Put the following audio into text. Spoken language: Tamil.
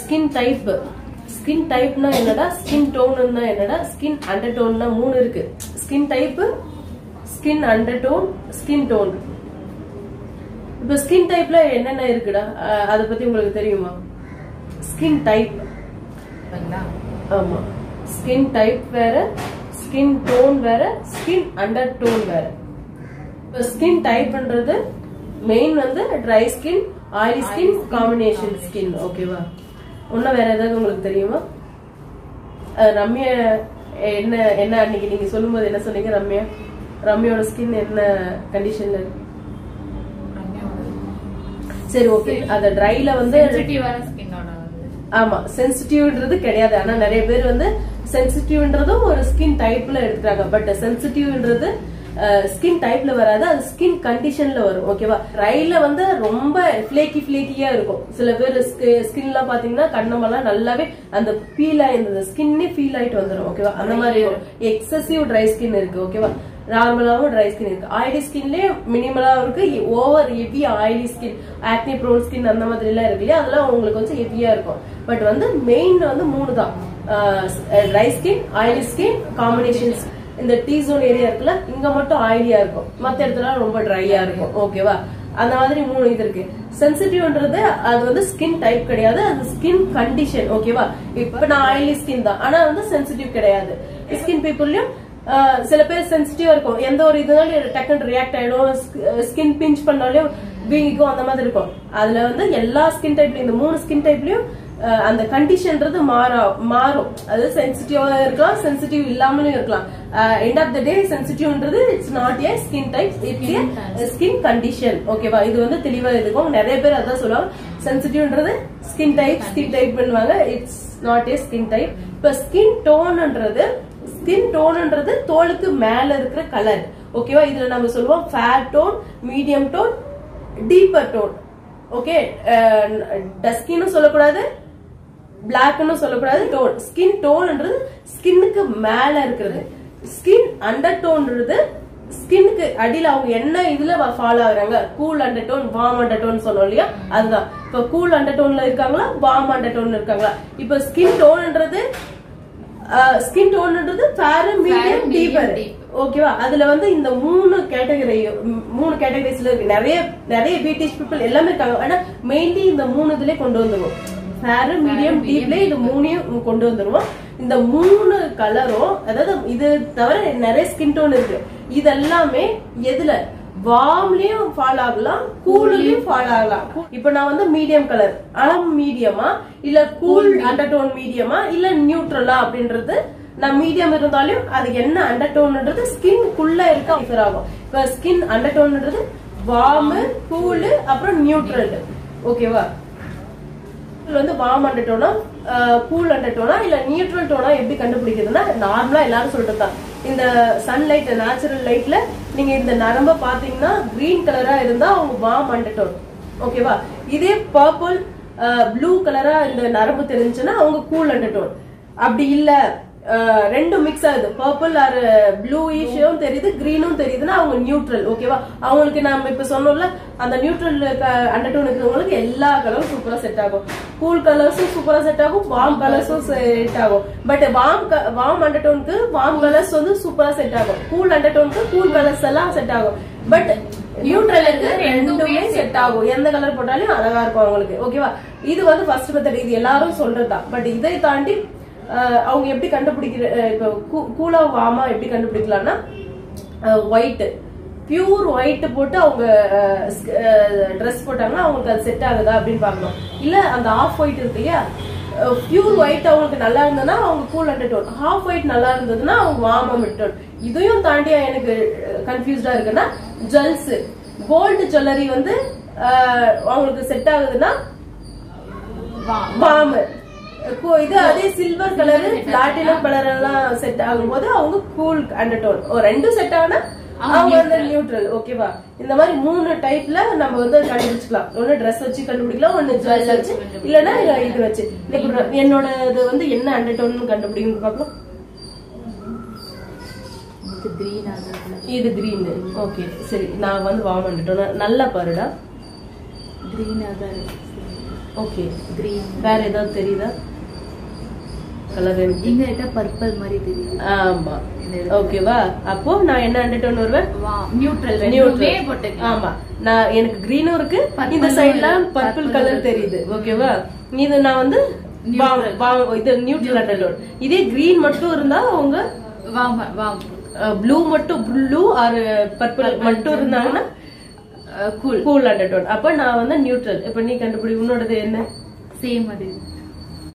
ஸ்கின் டைப் ஸ்கின் டைப்னா என்னடா ஸ்கின் டோன்னா என்னடா ஸ்கின் அண்டர் டோன்னா மூணு இருக்கு skin type skin under tone skin tone இப்ப ஸ்கின் டைப்ல என்னென்ன இருக்குடா அஹ் அத பத்தி உங்களுக்கு தெரியுமா ஸ்கின் டைப் சரிங்களா ஆமா ஸ்கின் டைப் வேற ஸ்கின் டோன் வேற ஸ்கின் அண்டர் டோன் வேற இப்போ ஸ்கின் டைப்ன்றது மெயின் வந்து dry skin oily skin combination skin ஓகேவா இன்னும் வேற ஏதாவது உங்களுக்கு தெரியுமா அஹ் ரம்யா என்ன என்ன அன்னைக்கு நீங்க சொல்லும்போது என்ன சொன்னீங்க ரம்யா ரம்யாவோட ஸ்கின் என்ன கண்டிஷன்ல இருக்கு சரி ஓகே அத ட்ரைல வந்து சென்சிட்டிவான ஸ்கின்னோட வந்து ஆமா சென்சிட்டிவ்ன்றது கிடையாது ஆனா நிறைய பேர் வந்து சென்சிட்டிவ்ன்றதும் ஒரு ஸ்கின் டைப்ல எடுத்துறாங்க பட் சென்சிட்டிவ்ன்றது ஸ்கின் டைப்ல வராது அது ஸ்கின் கண்டிஷன்ல வரும் ஓகேவா ட்ரைல வந்து ரொம்ப ஃபிளேக்கி ஃபிளேக்கியா இருக்கும் சில பேர் ஸ்கின்லாம் பாத்தீங்கன்னா கண்ணமெல்லாம் நல்லாவே அந்த ஃபீல் ஆயிருந்தது ஸ்கின்னே ஃபீல் ஆயிட்டு வந்துடும் ஓகேவா அந்த மாதிரி எக்ஸசிவ் ட்ரை ஸ்கின் இருக்கு ஓகேவா நார்மலாவும் ட்ரை ஸ்கின் இருக்கு ஆயிலி ஸ்கின்லயே மினிமலா இருக்கு over heavy oily skin acne prone skin அந்த மாதிரி எல்லாம் இருக்கு இல்லையா அதெல்லாம் உங்களுக்கு கொஞ்சம் ஹெவியா இருக்கும் பட் வந்து மெயின் வந்து மூணு தான் dry skin oily skin combinations இந்த டீ ஜோன் ஏரியா இருக்குல்ல இங்க மட்டும் ஆயிலியா இருக்கும் மத்த இடத்துல ரொம்ப ட்ரையா இருக்கும் ஓகேவா அந்த மாதிரி மூணு இது இருக்கு சென்சிட்டிவ்ன்றது அது வந்து ஸ்கின் டைப் கிடையாது அது ஸ்கின் கண்டிஷன் ஓகேவா இப்ப நான் ஆயிலி ஸ்கின் தான் ஆனா வந்து சென்சிட்டிவ் கிடையாது ஸ்கின் பீப்புள்லயும் ஆஹ் சில பேர் சென்சிட்டிவா இருக்கும் எந்த ஒரு இதுனாலும் டக்குன்னு ரியாக்ட் ஆயிடும் ஸ்கின் பிஞ்ச் பண்ணாலும் வீங்கிக்கும் அந்த மாதிரி இருக்கும் அதுல வந்து எல்லா ஸ்கின் டைப்லயும் இந்த மூணு ஸ்கின் டைப்லயும் அந்த கண்டிஷன்ன்றது மாற மாறும் அது சென்சிட்டிவா இருக்கலாம் சென்சிட்டிவ் இல்லாமலும் இருக்கலாம் எண்ட் ஆஃப் த டே சென்சிட்டிவ்ன்றது it's not a skin type it's skin condition ஓகேவா இது வந்து தெளிவா இருக்கும் நிறைய பேர் அதான் சொல்லுவாங்க சென்சிட்டிவ்ன்றது ஸ்கின் டைப் ஸ்கின் டைப் பண்ணுவாங்க it's not a skin type இப்ப ஸ்கின் டோன்ன்றது ஸ்கின் டோன்ன்றது தோலுக்கு மேல இருக்கிற கலர் ஓகேவா இதுல நம்ம சொல்லுவோம் fair tone medium tone deeper tone okay டஸ்கின்னு சொல்லக்கூடாது பிளாக்னு சொல்லக்கூடாது டோன் ஸ்கின் டோன்ன்றது ஸ்கின்னுக்கு மேல இருக்கிறது ஸ்கின் அண்டர் டோன்ன்றது ஸ்கின்னுக்கு அடியில அவங்க என்ன இதுல ஃபாலோ ஆகுறாங்க cool under tone warm under tone சொன்னோம் இல்லையா அதுதான் இப்ப கூல் அண்டர் டோன்ல இருக்காங்களா வார்ம் அண்டர் டோன்ல இருக்காங்களா இப்ப ஸ்கின் டோன்ன்றது ஸ்கின் டோன்ன்றது ஃபேர் மீடியம் டீப்பர் ஓகேவா அதுல வந்து இந்த மூணு கேட்டகரி மூணு கேட்டகரிஸ்ல இருக்கு நிறைய நிறைய பியூட்டிஷ் பீப்புள் எல்லாமே இருக்காங்க ஆனா மெயின்லி இந்த மூணு இதுல கொண்டு வந்துருவோம் ஃபேர் மீடியம் டீப்ல இது மூணையும் கொண்டு வந்துருவோம் இந்த மூணு கலரும் அதாவது இது தவிர நிறைய ஸ்கின் டோன் இருக்கு இதெல்லாமே எதுல வார்ம்லயும் ஃபால் ஆகலாம் கூல்லையும் ஃபால் ஆகலாம் இப்ப நான் வந்து மீடியம் கலர் அளம் மீடியமா இல்ல கூல் அண்டர் டோன் மீடியமா இல்ல நியூட்ரலா அப்படின்றது நான் மீடியம் இருந்தாலும் அது என்ன அண்டர் டோன்ன்றது ஸ்கின்குள்ள இருக்க டிஃபர் ஆகும் இப்ப ஸ்கின் அண்டர் டோன்ன்றது வார்ம் கூல் அப்புறம் நியூட்ரல் ஓகேவா இதுல வந்து வார்ம் அண்டர் டோனா கூல் அண்டர் டோனா இல்ல நியூட்ரல் டோனா எப்படி கண்டுபிடிக்கிறதுனா நார்மலா எல்லாரும் சொல்றது தான் இந்த சன்லைட் நேச்சுரல் லைட்ல நீங்க இந்த நரம்ப பாத்தீங்கன்னா கிரீன் கலரா இருந்தா அவங்க வார்ம் அண்டர் டோன் ஓகேவா இதே பர்பிள் ப்ளூ கலரா இந்த நரம்பு தெரிஞ்சுன்னா அவங்க கூல் அண்டர் டோன் அப்படி இல்ல அஹ், ரெண்டும் மிக்ஸ் ஆகுது பர்பிள் ஆர் ப்ளூயிஷும் தெரியுது கிரீனும் தெரியுதுன்னா அவங்க நியூட்ரல் ஓகேவா அவங்களுக்கு நம்ம இப்ப சொன்னோம்ல அந்த நியூட்ரல் அண்டர் டோன் இருக்கிறவங்களுக்கு எல்லா கலரும் சூப்பரா செட் ஆகும் கூல் கலர்ஸும் சூப்பரா செட் ஆகும் வார்ம் கலர்ஸும் செட் ஆகும் பட் வார்ம் வார்ம் அண்டர் டோனுக்கு வார்ம் கலர்ஸ் வந்து சூப்பரா செட் ஆகும் கூல் அண்டர் டோனுக்கு கூல் கலர்ஸ் எல்லாம் செட் ஆகும் பட் நியூட்ரல் இருக்கு ரெண்டுமே செட் ஆகும் எந்த கலர் போட்டாலும் அழகா இருக்கும் அவங்களுக்கு ஓகேவா இது வந்து ஃபர்ஸ்ட் மெத்தட் இது எல்லாரும் சொல்றதுதான் பட் இதை தாண்டி அஹ், அவங்க எப்படி கண்டுபிடிக்கிற அஹ், இப்போ கூலா வாமா எப்படி கண்டுபிடிக்கலாம்னா ஒயிட் பியூர் ஒயிட் போட்டு அவங்க ட்ரெஸ் போட்டாங்கன்னா அவங்களுக்கு அது செட் ஆகுதா அப்படின்னு பார்க்கணும் இல்ல அந்த ஆஃப் ஒயிட் இருக்கு இல்லையா பியூர் ஒயிட் அவங்களுக்கு நல்லா இருந்ததுன்னா அவங்க cool under tone half white நல்லா இருந்ததுன்னா அவங்க வார்ம் மிட் டோன் இதையும் தாண்டி எனக்கு கன்ஃபியூஸ்டா இருக்குன்னா ஜுவல்ஸ் கோல்டு ஜுவல்லரி வந்து அஹ், அவங்களுக்கு செட் ஆகுதுன்னா வார்ம் இது அதே சில்வர் கலர் பிளாட்டினம் கலர் எல்லாம் செட் ஆகும்போது அவங்க கூல் அண்டர் டோன் ரெண்டும் செட் ஆகுனா அவங்க வந்து நியூட்ரல் ஓகேவா இந்த மாதிரி மூணு டைப்ல நம்ம வந்து கண்டுபிடிச்சுக்கலாம் ஒண்ணு ட்ரெஸ் வச்சு கண்டுபிடிக்கலாம் ஒண்ணு ஜுவல்ஸ் வச்சு இல்லனா இது வச்சு இப்ப என்னோட இது வந்து என்ன அண்டர் டோன் கண்டுபிடிக்கும் பார்க்கலாம் கிரீன் அது இது கிரீன் ஓகே சரி நான் வந்து வார்ம் அண்டர் டோன் நல்லா பாருடா கிரீனா தான் இருக்கு ஓகே கிரீன் வேற ஏதாவது தெரியுதா கலர் எனக்கு இங்க இருக்க பர்பிள் மாதிரி தெரியும் ஆமா இந்த இடத்துல. ஓகேவா அப்போ நான் என்ன அண்டர்டோன் வருவேன் வா நியூட்ரல் Neutral. ரெண்டுமே போட்டுக்கலாம் ஆமா நான் எனக்கு கிரீனும் இருக்கு Purple இந்த உம் சைடுல இருக்கு. பர்பிள் Purple கலர் இருக்கு. தெரியுது ஓகேவா இது நான் வந்து Neutral. வா- வா- இது நியூட்ரல் அண்டர்டோன் இதே கிரீன் மட்டும் இருந்தா அவங்க வாம் வாம் ப்ளூ மட்டும் ப்ளூ ஆர் பர்பிள் மட்டும் இருந்தாங்கன்னா கூல் கூல் அண்டர்டோன் அப்ப நான் வந்து நியூட்ரல் இப்ப நீ கண்டுபிடி உன்னோடது என்ன சேம் அது